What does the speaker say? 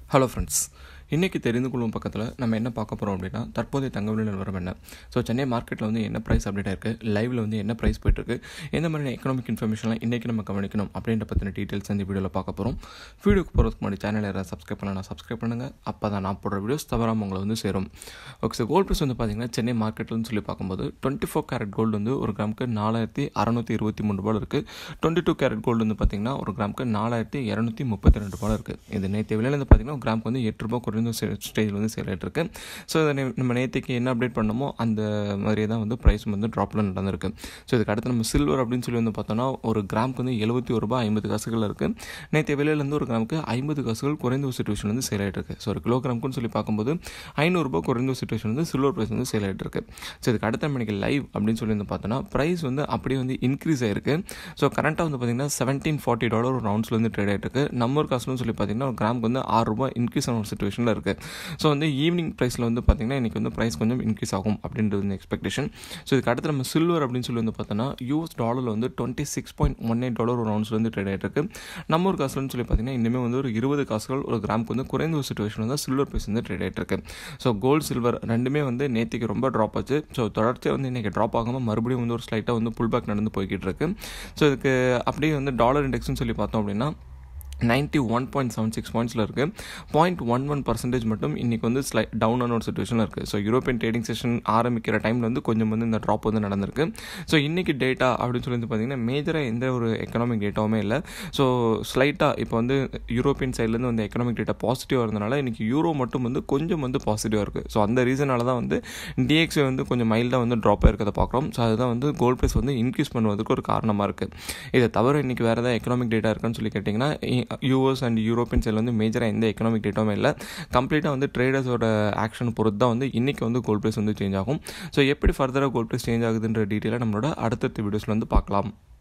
hello friends இன்றைக்கி தெரிந்து கொள்ளும் பக்கத்தில் நம்ம என்ன பார்க்க போகிறோம் அப்படின்னா தற்போதைய தங்க விலை நிலவரம் என்ன ஸோ சென்னை மார்க்கெட்டில் வந்து என்ன ப்ரைஸ் அப்டேட் இருக்குது லைவில் வந்து என்ன ப்ரைஸ் போயிட்டுருக்கு எந்த மாதிரியான எக்கனாமிக் இன்ஃபர்மேஷன்லாம் இன்றைக்கி நம்ம கவனிக்கணும் அப்படின்ற பற்றின டீட்டெயில்ஸ் இந்த வீடியோவில் பார்க்க போகிறோம் வீடியோக்கு போகிறதுக்கு முன்னாடி சேனல் யாராவது சப்ஸ்கிரைப் பண்ணலாம் சப்ஸ்கிரைப் பண்ணுங்கள் அப்போ தான் நான் போடுற வீடியோஸ் தவறாமல் உங்களை வந்து சேரும் ஓகே சார் கோல்ட் ப்ரைஸ் வந்து பார்த்தீங்கன்னா சென்னை மார்க்கெட்லன்னு சொல்லி பார்க்கும்போது டுவெண்ட்டி ஃபோர் கேரட் கோல்டு வந்து ஒரு கிராமுக்கு நாலாயிரத்தி அறநூற்றி இருபத்தி மூணு ரூபாய் இருக்குது டுவெண்ட்டி டூ கேரட் கோல்டு வந்து பார்த்தீங்கன்னா ஒரு கிராமுக்கு நாலாயிரத்தி இரநூத்தி முப்பத்தி ரெண்டு ரூபாய் இருக்குது இது நேற்று விலையில் வந்து பார்த்தீங்கன்னா ஒரு கிராமுக்கு வந்து எட்டு ரூபாய் குறைந்த ஸ்டேஜில் வந்து சேல் ஆகிட்டு இருக்கு ஸோ இதை நே- நம்ம நேற்றுக்கு என்ன அப்டேட் பண்ணமோ அந்த மாதிரியே தான் வந்து ப்ரைஸ் வந்து ட்ராப்பில் நடந்திருக்கு ஸோ இதுக்கு அடுத்து நம்ம சில்வர் அப்படின்னு சொல்லி வந்து பார்த்தோம்னா ஒரு கிராமுக்கு வந்து எழுபத்தி ஒரு ரூபாய் ஐம்பது காசுகள் இருக்குது நேற்று விலையிலேருந்து ஒரு கிராமுக்கு ஐம்பது காசுகள் குறைந்த ஒரு சுச்சுவேஷன் வந்து சேல் ஆகிட்டு இருக்கு ஸோ ஒரு கிலோகிராமுக்குன்னு சொல்லி பார்க்கும்போது ஐநூறுரூபா குறைந்த ஒரு சுச்சுவேஷன் வந்து சில்வர் ப்ரைஸ் வந்து சேல் ஆகிட்டு இருக்கு ஸோ இதுக்கு அடுத்த மணிக்கு லைவ் அப்படின்னு சொல்லி வந்து பார்த்தோன்னா ப்ரைஸ் வந்து அப்படியே வந்து இன்க்ரீஸ் ஆயிருக்கு ஸோ கரண்ட்டாக வந்து பார்த்தீங்கன்னா செவன்டீன் ஃபார்ட்டி டாலர் ஒரு ரவுண்ட்ஸில் வந்து ட்ரேட் ஆகிட்டு இருக்கு நம்ம காசுன்னு சொல்லி பார்த்தீங்கன்னா ஒரு கிராமுக்கு வந்து ஆறு ரூபாய் இன்க்ரீஸ் ஆன ஒரு சுச்சுவேஷனில் இருக்குது ஸோ வந்து ஈவினிங் ப்ரைஸில் வந்து பார்த்தீங்கன்னா இன்றைக்கி வந்து ப்ரைஸ் கொஞ்சம் இன்க்ரீஸ் ஆகும் அப்படின்றது வந்து எக்ஸ்பெக்டேஷன் ஸோ இதுக்கு அடுத்து நம்ம சில்வர் அப்படின்னு சொல்லி வந்து பார்த்தோன்னா யூஎஸ் டாலரில் வந்து twenty six point one eight dollar ஒரு ரவுண்ட்ஸில் வந்து ட்ரேட் ஆகிட்டு இருக்கு நம்ம ஒரு காசுலன்னு சொல்லி பார்த்தீங்கன்னா இனிமேல் வந்து ஒரு இருபது காசுகள் ஒரு கிராமுக்கு வந்து குறைந்த ஒரு சுச்சுவேஷன் வந்து சில்வர் ப்ரைஸ் வந்து ட்ரேட் ஆகிட்டு இருக்கு ஸோ கோல்டு சில்வர் ரெண்டுமே வந்து நேற்றுக்கு ரொம்ப ட்ராப் ஆச்சு ஸோ தொடர்ச்சியாக வந்து இன்றைக்கி ட்ராப் ஆகாமல் மறுபடியும் வந்து ஒரு ஸ்லைட்டாக வந்து புல் பேக் நடந்து போய்கிட்டு இருக்கு ஸோ இதுக்கு அப்படியே வந்து டாலர் இண்டெக்ஸ்னு சொல்லி பார்த்தோம் அப்படின்னா ninety one point seven six பாயிண்ட்ஸில் இருக்குது பாயிண்ட் ஒன் ஒன் பர்சன்டேஜ் மட்டும் இன்றைக்கி வந்து ஸ்லை டவுன் ஆன ஒரு சுச்சுவேஷனில் இருக்குது ஸோ யூரோப்பியன் ட்ரேடிங் செஷன் ஆரம்பிக்கிற டைமில் வந்து கொஞ்சம் வந்து இந்த ட்ராப் வந்து நடந்திருக்கு ஸோ இன்றைக்கி டேட்டா அப்படின்னு சொல்லி வந்து பார்த்தீங்கன்னா மேஜராக எந்த ஒரு எக்கனாமிக் டேட்டாவுமே இல்லை ஸோ ஸ்லைட்டாக இப்போ வந்து யூரோப்பியன் சைட்லேருந்து வந்து எக்கனாமிக் டேட்டா பாசிட்டிவாக இருந்தனால இன்றைக்கி யூரோ மட்டும் வந்து கொஞ்சம் வந்து பாசிட்டிவாக இருக்குது ஸோ அந்த ரீசனால தான் வந்து டிஎக்ஸி வந்து கொஞ்சம் மைல்டாக வந்து ட்ராப் ஆயிருக்கிறத பார்க்குறோம் ஸோ அதுதான் வந்து கோல்ட் ப்ரைஸ் வந்து இன்க்ரீஸ் பண்ணுவதற்கு ஒரு காரணமாக இருக்குது இதை தவிர இன்றைக்கி வேறு ஏதாவது எக்கனாமிக் டேட்டா இருக்கான்னு சொல்லி கேட்டிங்கன்னா யூஎஸ் அண்ட் யூரோப்பியன் சைடில் வந்து மேஜராக எந்த எக்கனாமிக் டேட்டாவுமே இல்லை கம்ப்ளீட்டாக வந்து ட்ரேடர்ஸோட ஆக்ஷன் பொறுத்து தான் வந்து இன்றைக்கி வந்து கோல்ட் ப்ரைஸ் வந்து சேஞ்ச் ஆகும் ஸோ எப்படி ஃபர்தராக கோல்ட் ப்ரைஸ் சேஞ்ச் ஆகுதுன்ற டீட்டெயிலாக நம்மளோட அடுத்தடுத்த வீடியோஸில் வந்து பார்க்கலாம்